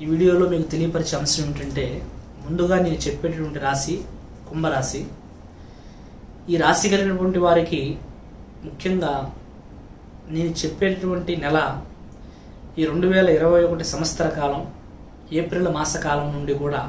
ఈ వీడియోలో మీకు తెలియపరిచే అంశం ఏంటంటే ముందుగా నేను చెప్పేటటువంటి రాశి కుంభరాశి ఈ రాశి కలిగినటువంటి వారికి ముఖ్యంగా నేను చెప్పేటటువంటి నెల ఈ రెండు వేల ఇరవై ఒకటి సంవత్సర కాలం ఏప్రిల్ మాసకాలం నుండి కూడా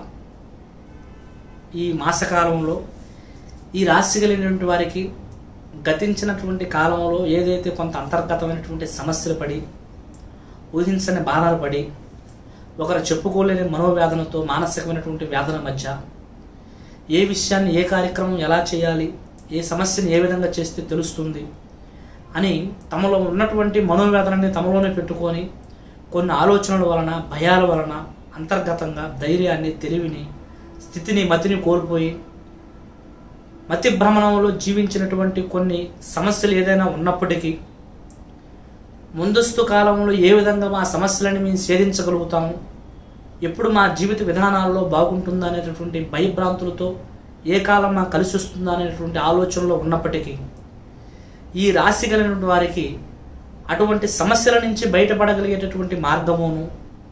ఈ మాసకాలంలో ఈ రాశి కలిగినటువంటి వారికి గతించినటువంటి కాలంలో ఏదైతే కొంత అంతర్గతమైనటువంటి సమస్యలు పడి ఊహించని బాధలు పడి ఒకరు చెప్పుకోలేని మనోవేదనతో మానసికమైనటువంటి వేదన మధ్య ఏ విషయాన్ని ఏ కార్యక్రమం ఎలా చేయాలి ఏ సమస్యను ఏ విధంగా చేస్తే తెలుస్తుంది అని తమలో ఉన్నటువంటి మనోవేదనని తమలోనే పెట్టుకొని కొన్ని ఆలోచనల వలన భయాల వలన అంతర్గతంగా ధైర్యాన్ని తెలివిని స్థితిని మతిని కోల్పోయి మతి భ్రమణంలో జీవించినటువంటి కొన్ని సమస్యలు ఏదైనా ఉన్నప్పటికీ ముందస్తు కాలంలో ఏ విధంగా మా సమస్యలని మేము ఛేదించగలుగుతాము ఎప్పుడు మా జీవిత విధానాల్లో బాగుంటుందా అనేటటువంటి భయభ్రాంతులతో ఏ కాలం మాకు కలిసి వస్తుందా అనేటువంటి ఆలోచనలో ఉన్నప్పటికీ ఈ రాశి కలిగినటువంటి వారికి అటువంటి సమస్యల నుంచి బయటపడగలిగేటటువంటి మార్గమును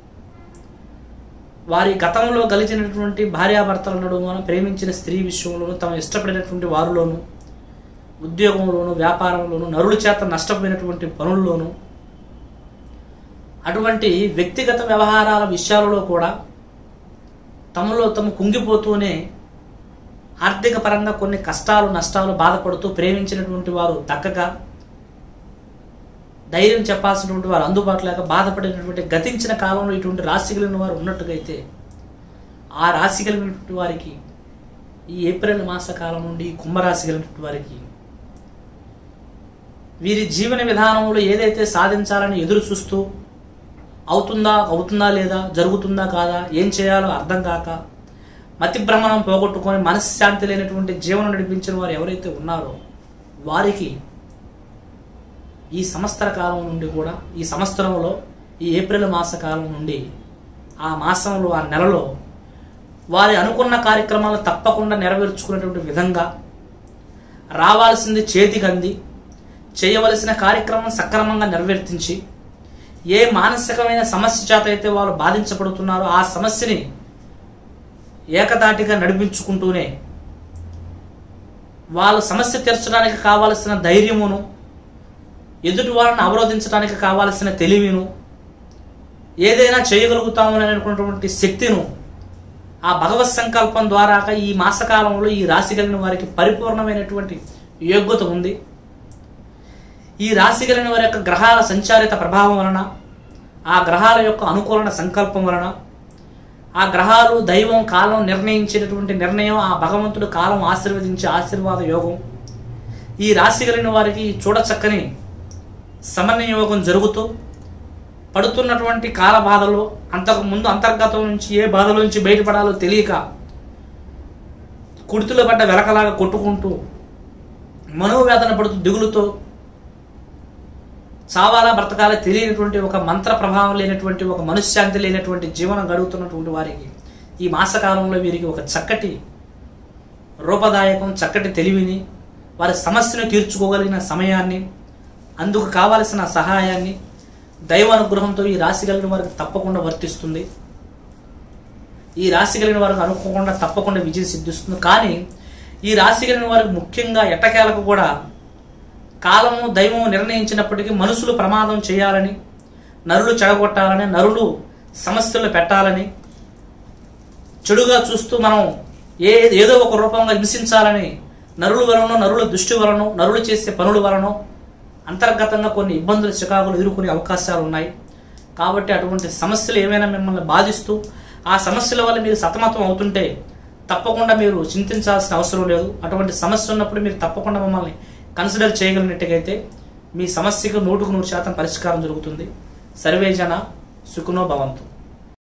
వారి గతంలో గలిచినటువంటి భార్యాభర్తల నడుమున ప్రేమించిన స్త్రీ విషయంలోనూ తమ ఇష్టపడినటువంటి వారిలోనూ ఉద్యోగంలోను వ్యాపారంలోను నరుల చేత నష్టపోయినటువంటి పనుల్లోనూ అటువంటి వ్యక్తిగత వ్యవహారాల విషయాలలో కూడా తమలో తమ కుంగిపోతూనే ఆర్థిక పరంగా కొన్ని కష్టాలు నష్టాలు బాధపడుతూ ప్రేమించినటువంటి వారు దక్కగా ధైర్యం చెప్పాల్సినటువంటి వారు అందుబాటు లేక బాధపడినటువంటి గతించిన కాలంలో ఇటువంటి రాశి కలిగిన వారు ఉన్నట్టుగా అయితే ఆ రాశి కలిగినటువంటి వారికి ఈ ఏప్రిల్ మాస కాలం నుండి ఈ కుంభరాశి కలిగినటువంటి వారికి వీరి జీవన విధానంలో ఏదైతే సాధించాలని ఎదురు చూస్తూ అవుతుందా అవుతుందా లేదా జరుగుతుందా కాదా ఏం చేయాలో అర్థం కాక మతి భ్రమణం పోగొట్టుకొని మనశ్శాంతి లేనటువంటి జీవనం నడిపించిన వారు ఎవరైతే ఉన్నారో వారికి ఈ సంవత్సర కాలం నుండి కూడా ఈ సంవత్సరంలో ఈ ఏప్రిల్ మాస కాలం నుండి ఆ మాసంలో ఆ నెలలో వారి అనుకున్న కార్యక్రమాలు తప్పకుండా నెరవేర్చుకునేటువంటి విధంగా రావాల్సింది చేతికి అంది చేయవలసిన కార్యక్రమం సక్రమంగా నెరవేర్తించి ఏ మానసికమైన సమస్య చేత అయితే వాళ్ళు బాధించబడుతున్నారో ఆ సమస్యని ఏకదాటిగా నడిపించుకుంటూనే వాళ్ళ సమస్య తీర్చడానికి కావలసిన ధైర్యమును ఎదుటి వాళ్ళని అవరోధించడానికి కావాల్సిన తెలివిను ఏదైనా చేయగలుగుతాము అనేటువంటి శక్తిను ఆ భగవత్ సంకల్పం ద్వారా ఈ మాసకాలంలో ఈ రాశి కలిగిన వారికి పరిపూర్ణమైనటువంటి యోగ్యత ఉంది ఈ రాశి కలిగిన వారి యొక్క గ్రహాల సంచారిత ప్రభావం వలన ఆ గ్రహాల యొక్క అనుకూలన సంకల్పం వలన ఆ గ్రహాలు దైవం కాలం నిర్ణయించినటువంటి నిర్ణయం ఆ భగవంతుడు కాలం ఆశీర్వదించే ఆశీర్వాద యోగం ఈ రాశి కలిగిన వారికి చూడచక్కని సమన్వయ యోగం జరుగుతూ పడుతున్నటువంటి కాల బాధలో అంతకు ముందు అంతర్గతం నుంచి ఏ బాధల నుంచి బయటపడాలో తెలియక కుడితుల పడ్డ వెలకలాగా కొట్టుకుంటూ మనోవేదన పడుతూ దిగులుతో చావాలా బ్రతకాలా తెలియనటువంటి ఒక మంత్ర ప్రభావం లేనటువంటి ఒక మనశ్శాంతి లేనటువంటి జీవనం గడుపుతున్నటువంటి వారికి ఈ మాసకాలంలో వీరికి ఒక చక్కటి రూపదాయకం చక్కటి తెలివిని వారి సమస్యను తీర్చుకోగలిగిన సమయాన్ని అందుకు కావలసిన సహాయాన్ని దైవ అనుగ్రహంతో ఈ రాశి కలిగిన వారికి తప్పకుండా వర్తిస్తుంది ఈ రాశి కలిగిన వారికి అనుకోకుండా తప్పకుండా విజయం సిద్ధిస్తుంది కానీ ఈ రాశి కలిగిన వారికి ముఖ్యంగా ఎట్టకేలకు కూడా కాలము దైవము నిర్ణయించినప్పటికీ మనుషులు ప్రమాదం చేయాలని నరులు చెడగొట్టాలని నరులు సమస్యలు పెట్టాలని చెడుగా చూస్తూ మనం ఏ ఏదో ఒక రూపంగా హింసించాలని నరుల వలన నరుల దృష్టి వలన నరులు చేసే పనుల వలన అంతర్గతంగా కొన్ని ఇబ్బందులు చికాకులు ఎదుర్కొనే అవకాశాలు ఉన్నాయి కాబట్టి అటువంటి సమస్యలు ఏమైనా మిమ్మల్ని బాధిస్తూ ఆ సమస్యల వల్ల మీరు సతమతం అవుతుంటే తప్పకుండా మీరు చింతించాల్సిన అవసరం లేదు అటువంటి సమస్య ఉన్నప్పుడు మీరు తప్పకుండా మమ్మల్ని కన్సిడర్ చేయగలిగినట్టుగైతే మీ సమస్యకు నూటుకు నూరు శాతం పరిష్కారం జరుగుతుంది సర్వేజన సుఖనో భవంతు